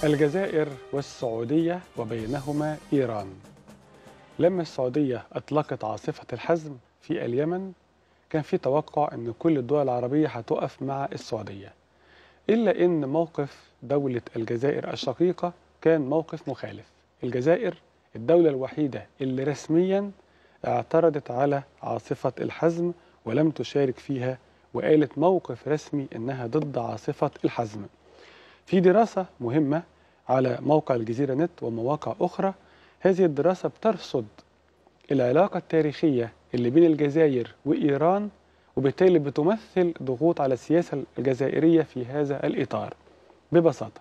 الجزائر والسعودية وبينهما إيران لما السعودية أطلقت عاصفة الحزم في اليمن كان في توقع أن كل الدول العربية هتقف مع السعودية إلا أن موقف دولة الجزائر الشقيقة كان موقف مخالف الجزائر الدولة الوحيدة اللي رسميا اعترضت على عاصفة الحزم ولم تشارك فيها وقالت موقف رسمي أنها ضد عاصفة الحزم في دراسة مهمة على موقع الجزيرة نت ومواقع أخرى هذه الدراسة بترصد العلاقة التاريخية اللي بين الجزائر وإيران وبالتالي بتمثل ضغوط على السياسة الجزائرية في هذا الإطار ببساطة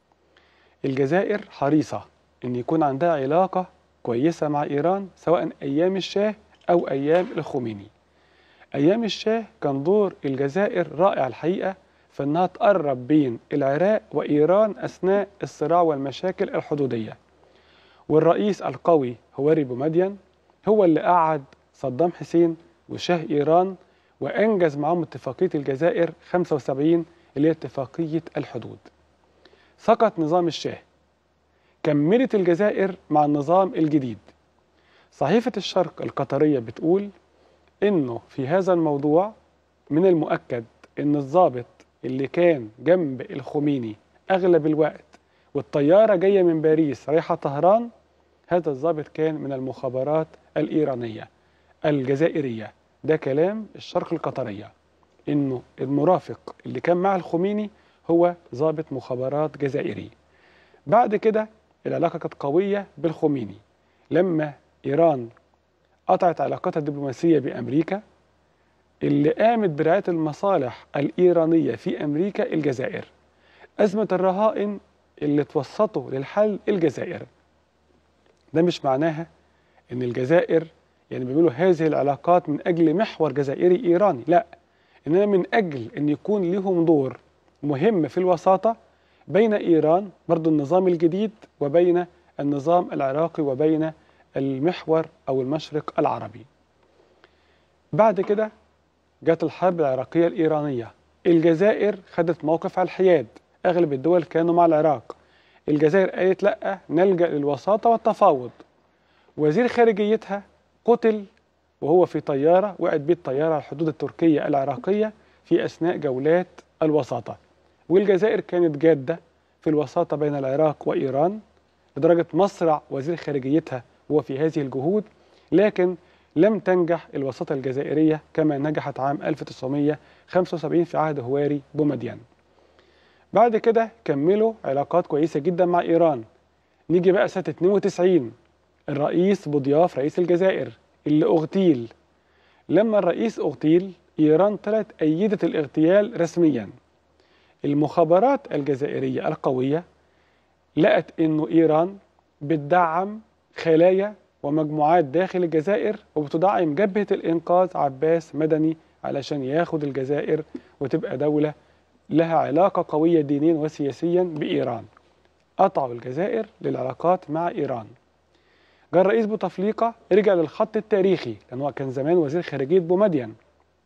الجزائر حريصة أن يكون عندها علاقة كويسة مع إيران سواء أيام الشاه أو أيام الخميني أيام الشاه كان دور الجزائر رائع الحقيقة في أنها تقرب بين العراق وإيران أثناء الصراع والمشاكل الحدودية والرئيس القوي هواري بومدين هو اللي قعد صدام حسين وشاه إيران وأنجز معهم اتفاقية الجزائر 75 اللي هي اتفاقية الحدود سقط نظام الشاه كملت الجزائر مع النظام الجديد صحيفة الشرق القطرية بتقول إنه في هذا الموضوع من المؤكد إن الضابط اللي كان جنب الخميني أغلب الوقت والطيارة جاية من باريس رايحة طهران هذا الضابط كان من المخابرات الإيرانية الجزائرية ده كلام الشرق القطرية إنه المرافق اللي كان مع الخميني هو ضابط مخابرات جزائري بعد كده العلاقة كانت قوية بالخميني لما إيران قطعت علاقتها الدبلوماسية بأمريكا اللي قامت برعاية المصالح الإيرانية في أمريكا الجزائر أزمة الرهائن اللي توسطوا للحل الجزائر ده مش معناها ان الجزائر يعني بيعملوا هذه العلاقات من اجل محور جزائري ايراني لا انما من اجل ان يكون لهم دور مهم في الوساطه بين ايران برضو النظام الجديد وبين النظام العراقي وبين المحور او المشرق العربي بعد كده جت الحرب العراقيه الايرانيه الجزائر خدت موقف على الحياد اغلب الدول كانوا مع العراق الجزائر قالت لا نلجا للوساطه والتفاوض وزير خارجيتها قتل وهو في طياره وقعت بيه الطياره على الحدود التركيه العراقيه في اثناء جولات الوساطه والجزائر كانت جاده في الوساطه بين العراق وايران لدرجه مصرع وزير خارجيتها هو في هذه الجهود لكن لم تنجح الوساطه الجزائريه كما نجحت عام 1975 في عهد هواري بومدين بعد كده كملوا علاقات كويسة جدا مع إيران نيجي بقى سنة 92 الرئيس بوضياف رئيس الجزائر اللي اغتيل لما الرئيس اغتيل إيران طلعت أيدت الاغتيال رسميا المخابرات الجزائرية القوية لقت إنه إيران بتدعم خلايا ومجموعات داخل الجزائر وبتدعم جبهة الإنقاذ عباس مدني علشان ياخد الجزائر وتبقى دولة لها علاقة قوية دينيا وسياسيا بإيران قطعوا الجزائر للعلاقات مع إيران جاء الرئيس بوتفليقة رجع للخط التاريخي لأن هو كان زمان وزير خارجية بومدين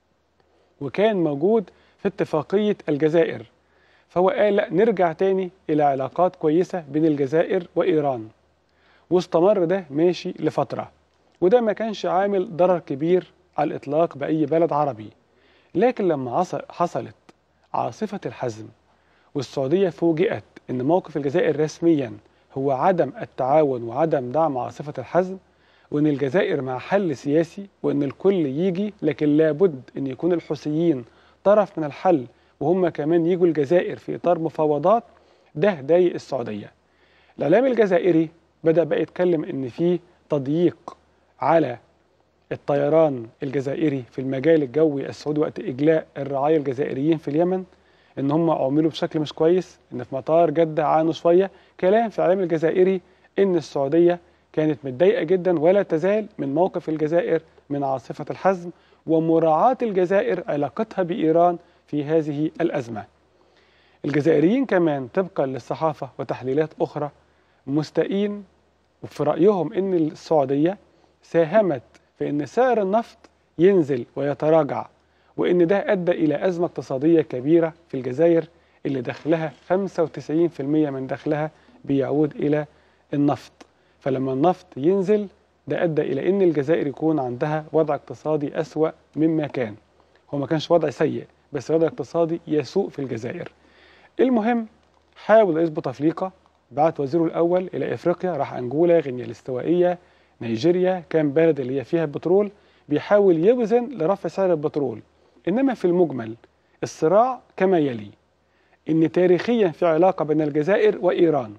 وكان موجود في اتفاقية الجزائر فهو قال لا نرجع تاني إلى علاقات كويسة بين الجزائر وإيران واستمر ده ماشي لفترة وده ما كانش عامل ضرر كبير على الإطلاق بأي بلد عربي لكن لما حصلت عاصفة الحزم والسعودية فوجئت أن موقف الجزائر رسميا هو عدم التعاون وعدم دعم عاصفة الحزم وأن الجزائر مع حل سياسي وأن الكل يجي لكن لابد أن يكون الحوثيين طرف من الحل وهم كمان يجوا الجزائر في إطار مفاوضات ده ضايق السعودية الإعلام الجزائري بدأ بقى يتكلم أن في تضييق على الطيران الجزائري في المجال الجوي السعودي وقت إجلاء الرعاية الجزائريين في اليمن إن هم عملوا بشكل مش كويس إن في مطار جدة عانوا شوية كلام في الإعلام الجزائري إن السعودية كانت متضايقة جدا ولا تزال من موقف الجزائر من عاصفة الحزم ومراعاة الجزائر علاقتها بإيران في هذه الأزمة الجزائريين كمان طبقا للصحافة وتحليلات أخرى مستائين وفي رأيهم إن السعودية ساهمت في أن سعر النفط ينزل ويتراجع وأن ده أدى إلى أزمة اقتصادية كبيرة في الجزائر اللي دخلها 95% من دخلها بيعود إلى النفط فلما النفط ينزل ده أدى إلى أن الجزائر يكون عندها وضع اقتصادي أسوأ مما كان هو ما كانش وضع سيء بس وضع اقتصادي يسوء في الجزائر المهم حاول رئيس بوتفليقة بعت وزيره الأول إلى إفريقيا راح أنجولا غينيا الاستوائية نيجيريا كان بلد اللي هي فيها البترول بيحاول يوزن لرفع سعر البترول إنما في المجمل الصراع كما يلي إن تاريخيا في علاقة بين الجزائر وإيران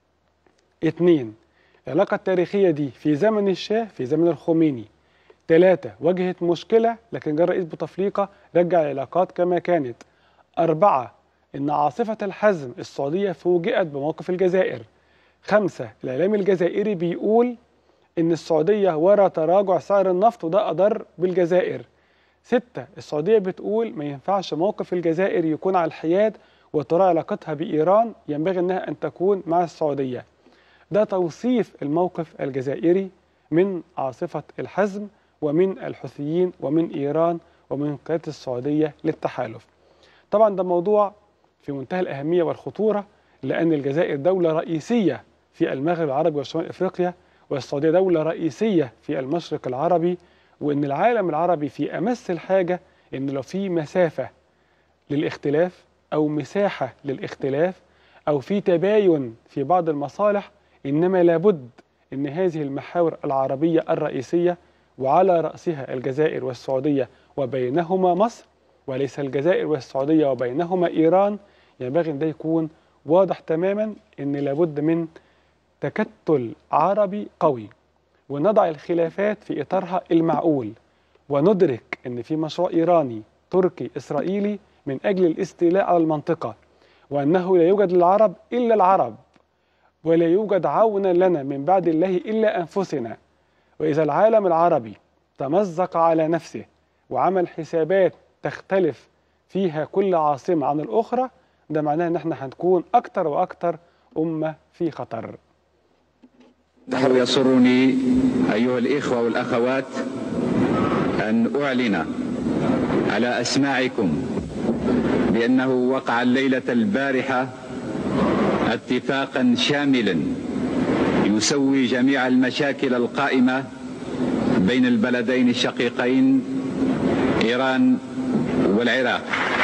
اثنين العلاقة التاريخية دي في زمن الشاه في زمن الخميني ثلاثة واجهت مشكلة لكن جه رئيس بوتفليقة رجع العلاقات كما كانت أربعة إن عاصفة الحزم السعودية فوجئت بموقف الجزائر خمسة الإعلام الجزائري بيقول إن السعودية ورا تراجع سعر النفط وده أضر بالجزائر ستة السعودية بتقول ما ينفعش موقف الجزائر يكون على الحياد وترى علاقتها بإيران ينبغي أنها أن تكون مع السعودية ده توصيف الموقف الجزائري من عاصفة الحزم ومن الحوثيين ومن إيران ومن قيادة السعودية للتحالف طبعا ده موضوع في منتهى الأهمية والخطورة لأن الجزائر دولة رئيسية في المغرب العربي وشمال إفريقيا والسعودية دولة رئيسية في المشرق العربي وإن العالم العربي في أمس الحاجة إن لو في مسافة للاختلاف أو مساحة للاختلاف أو في تباين في بعض المصالح إنما لابد أن هذه المحاور العربية الرئيسية وعلى رأسها الجزائر والسعودية وبينهما مصر وليس الجزائر والسعودية وبينهما إيران ينبغي أن ده يكون واضح تماما أن لابد من تكتل عربي قوي ونضع الخلافات في إطارها المعقول وندرك أن في مشروع إيراني تركي إسرائيلي من أجل الاستيلاء على المنطقة وأنه لا يوجد للعرب إلا العرب ولا يوجد عونا لنا من بعد الله إلا أنفسنا وإذا العالم العربي تمزق على نفسه وعمل حسابات تختلف فيها كل عاصمة عن الأخرى ده معناه أن احنا هنكون أكتر وأكتر أمة في خطر يسرني أيها الإخوة والأخوات أن أعلن على أسماعكم بأنه وقع الليلة البارحة اتفاقا شاملا يسوي جميع المشاكل القائمة بين البلدين الشقيقين إيران والعراق